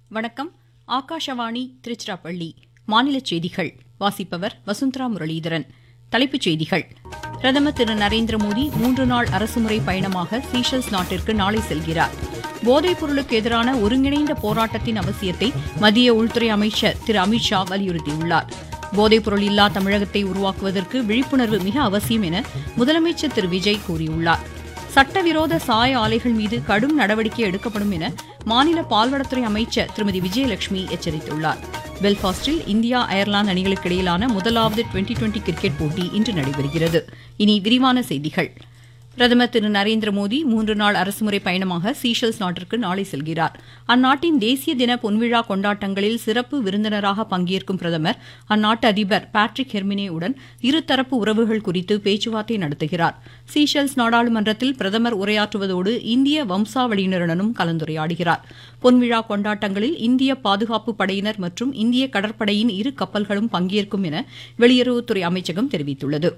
வணக்கம் ஆகாஷவாணி திருச்சிராப்பள்ளி மாநில செய்திகள் வாசிப்பவர் வசுந்தரா முரளிதரன் தலைப்புச் செய்திகள் பிரதமர் திரு நரேந்திர மோடி மூன்று நாள் அரசுமுறை பயணமாக சீஷல்ஸ் நாட்டிற்கு நாளை செல்கிறார் போதைப் பொருளுக்கு எதிரான ஒருங்கிணைந்த போராட்டத்தின் அவசியத்தை மத்திய உள்துறை அமைச்சர் திரு அமித்ஷா வலியுறுத்தியுள்ளார் போதைப் பொருள் இல்லா தமிழகத்தை உருவாக்குவதற்கு விழிப்புணர்வு மிக அவசியம் என முதலமைச்சர் திரு விஜய் கூறியுள்ளார் சட்டவிரோத சாய ஆலைகள் மீது கடும் நடவடிக்கை எடுக்கப்படும் என மாநில பால்வளத்துறை அமைச்சர் திருமதி விஜயலட்சுமி எச்சரித்துள்ளார் பெல்பாஸ்டில் இந்தியா அயர்லாந்து அணிகளுக்கு இடையிலான முதலாவது டுவெண்டி டுவெண்டி கிரிக்கெட் போட்டி இன்று நடைபெறுகிறது இனி விரிவான செய்திகள் பிரதமர் திரு நரேந்திர மோடி மூன்று நாள் அரசுமுறை பயணமாக சீஷல்ஸ் நாட்டிற்கு நாளை செல்கிறார் அந்நாட்டின் தேசிய தின பொன்விழா கொண்டாட்டங்களில் சிறப்பு விருந்தினராக பங்கேற்கும் பிரதமர் அந்நாட்டு அதிபர் பேட்ரிக் ஹெர்மினே உடன் இருதரப்பு உறவுகள் குறித்து பேச்சுவார்த்தை நடத்துகிறார் சீஷல்ஸ் நாடாளுமன்றத்தில் பிரதமர் உரையாற்றுவதோடு இந்திய வம்சாவளியினருடனும் கலந்துரையாடுகிறார் பொன்விழா கொண்டாட்டங்களில் இந்திய பாதுகாப்பு படையினர் மற்றும் இந்திய கடற்படையின் இரு கப்பல்களும் பங்கேற்கும் என வெளியுறவுத்துறை அமைச்சகம் தெரிவித்துள்ளது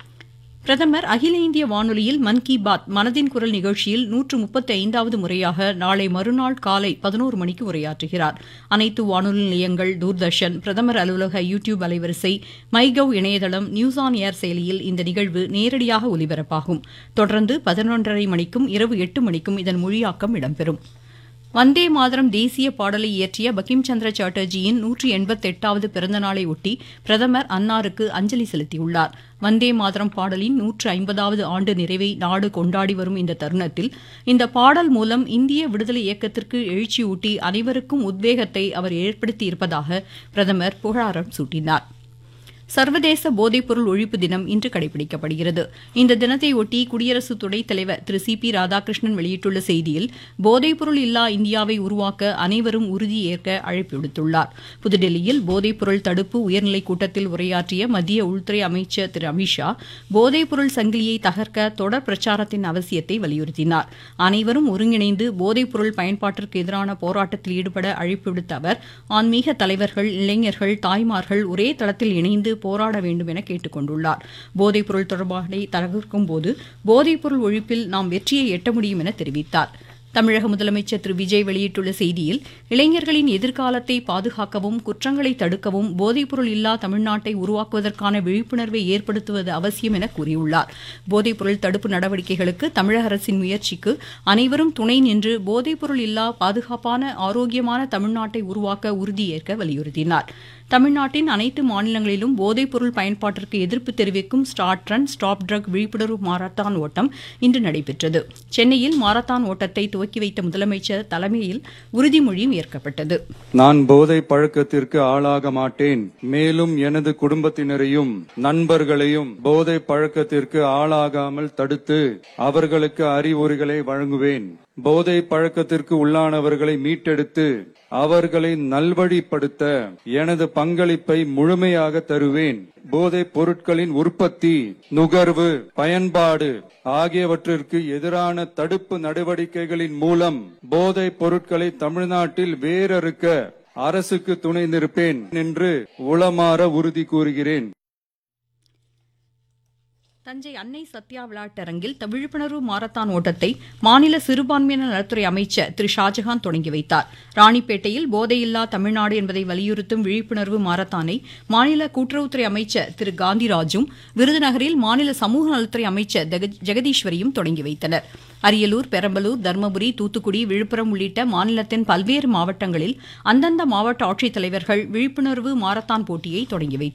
பிரதமர் அகில இந்திய வானொலியில் மன் கி பாத் மனதின் குரல் நிகழ்ச்சியில் நூற்று முப்பத்தி ஐந்தாவது முறையாக நாளை மறுநாள் காலை பதினோரு மணிக்கு உரையாற்றுகிறார் அனைத்து வானொலி நிலையங்கள் தூர்தர்ஷன் பிரதமர் அலுவலக யூ டியூப் அலைவரிசை மைகவ் இணையதளம் நியூஸ் ஆன் ஏர் செயலியில் இந்த நிகழ்வு நேரடியாக ஒலிபரப்பாகும் தொடர்ந்து பதினொன்றரை மணிக்கும் இரவு எட்டு மணிக்கும் இதன் மொழியாக்கம் இடம்பெறும் வந்தே மாதரம் தேசிய பாடலை இயற்றிய பகிம் சந்திர சாட்டர்ஜியின் நூற்றி எண்பத்தெட்டாவது பிறந்தநாளை ஒட்டி பிரதமர் அன்னாருக்கு அஞ்சலி செலுத்தியுள்ளார் வந்தே மாதரம் பாடலின் நூற்று ஐம்பதாவது ஆண்டு நிறைவை நாடு கொண்டாடி வரும் இந்த தருணத்தில் இந்த பாடல் மூலம் இந்திய விடுதலை இயக்கத்திற்கு எழுச்சியூட்டி அனைவருக்கும் உத்வேகத்தை அவர் ஏற்படுத்தியிருப்பதாக பிரதமர் புகழாரம் சூட்டினார் சர்வதேச போதைப்பொருள் ஒழிப்பு தினம் இன்று கடைபிடிக்கப்படுகிறது இந்த தினத்தையொட்டி குடியரசு துணைத் தலைவர் திரு சி பி ராதாகிருஷ்ணன் வெளியிட்டுள்ள செய்தியில் போதைப்பொருள் இல்லா இந்தியாவை உருவாக்க அனைவரும் உறுதி ஏற்க அழைப்பு விடுத்துள்ளார் புதுடெல்லியில் போதைப்பொருள் தடுப்பு உயர்நிலைக் கூட்டத்தில் உரையாற்றிய மத்திய உள்துறை அமைச்சர் திரு அமித்ஷா போதைப்பொருள் சங்கிலியை தகர்க்க தொடர் பிரச்சாரத்தின் அவசியத்தை வலியுறுத்தினார் அனைவரும் ஒருங்கிணைந்து போதைப்பொருள் பயன்பாட்டிற்கு எதிரான போராட்டத்தில் ஈடுபட அழைப்பு விடுத்த அவர் ஆன்மீக தலைவர்கள் இளைஞர்கள் தாய்மார்கள் ஒரே தளத்தில் இணைந்து போராட வேண்டும் என கேட்டுக் கொண்டுள்ளார் போதைப்பொருள் தொடர்பாடலை தகர்க்கும் போது போதைப்பொருள் ஒழிப்பில் நாம் வெற்றியை எட்ட முடியும் என தெரிவித்தார் தமிழக முதலமைச்சர் திரு விஜய் வெளியிட்டுள்ள செய்தியில் இளைஞர்களின் எதிர்காலத்தை பாதுகாக்கவும் குற்றங்களை தடுக்கவும் போதைப்பொருள் இல்லா தமிழ்நாட்டை உருவாக்குவதற்கான விழிப்புணர்வை ஏற்படுத்துவது அவசியம் என கூறியுள்ளார் போதைப்பொருள் தடுப்பு நடவடிக்கைகளுக்கு தமிழக அரசின் முயற்சிக்கு அனைவரும் துணை நின்று போதைப்பொருள் இல்லா பாதுகாப்பான ஆரோக்கியமான தமிழ்நாட்டை உருவாக்க உறுதியேற்க வலியுறுத்தினார் தமிழ்நாட்டின் அனைத்து மாநிலங்களிலும் போதைப்பொருள் பயன்பாட்டிற்கு எதிர்ப்பு தெரிவிக்கும் ஸ்டார்ட் ரன் ஸ்டாப் ட்ரக் விழிப்புணர்வு மாரத்தான் ஓட்டம் இன்று நடைபெற்றது சென்னையில் மாரத்தான் ஓட்டத்தை துவக்கி வைத்த முதலமைச்சர் தலைமையில் உறுதிமொழியும் ஏற்கப்பட்டது நான் போதை பழக்கத்திற்கு ஆளாக மாட்டேன் மேலும் எனது குடும்பத்தினரையும் நண்பர்களையும் போதை பழக்கத்திற்கு ஆளாகாமல் தடுத்து அவர்களுக்கு அறிவுரைகளை வழங்குவேன் போதை பழக்கத்திற்கு உள்ளானவர்களை மீட்டெடுத்து அவர்களை நல்வழிப்படுத்த எனது பங்களிப்பை முழுமையாக தருவேன் போதைப் பொருட்களின் உற்பத்தி நுகர்வு பயன்பாடு ஆகியவற்றிற்கு எதிரான தடுப்பு நடவடிக்கைகளின் மூலம் போதைப் பொருட்களை தமிழ்நாட்டில் வேரறுக்க அரசுக்கு துணை நிற்பேன் என்று உளமாற உறுதி கூறுகிறேன் தஞ்சை அன்னை சத்யா விளையாட்டரங்கில் த- விழிப்புணர்வு மாரத்தான் ஓட்டத்தை மாநில சிறுபான்மையினர் நலத்துறை அமைச்சர் திரு ஷாஜகான் தொடங்கி வைத்தார் ராணிப்பேட்டையில் போதையில்லா தமிழ்நாடு என்பதை வலியுறுத்தும் விழிப்புணர்வு மாரத்தானை மாநில கூட்டுறவுத்துறை அமைச்சர் திரு காந்திராஜும் விருதுநகரில் மாநில சமூக நலத்துறை அமைச்சர் ஜெக- ஜெகதீஸ்வரியும் தொடங்கி வைத்தனர் அரியலூர் பெரம்பலூர் தருமபுரி தூத்துக்குடி விழுப்புரம் உள்ளிட்ட மாநிலத்தின் பல்வேறு மாவட்டங்களில் அந்தந்த மாவட்ட ஆட்சித்தலைவர்கள் விழிப்புணர்வு மாரத்தான் போட்டியை தொடங்கி வைத்தனர்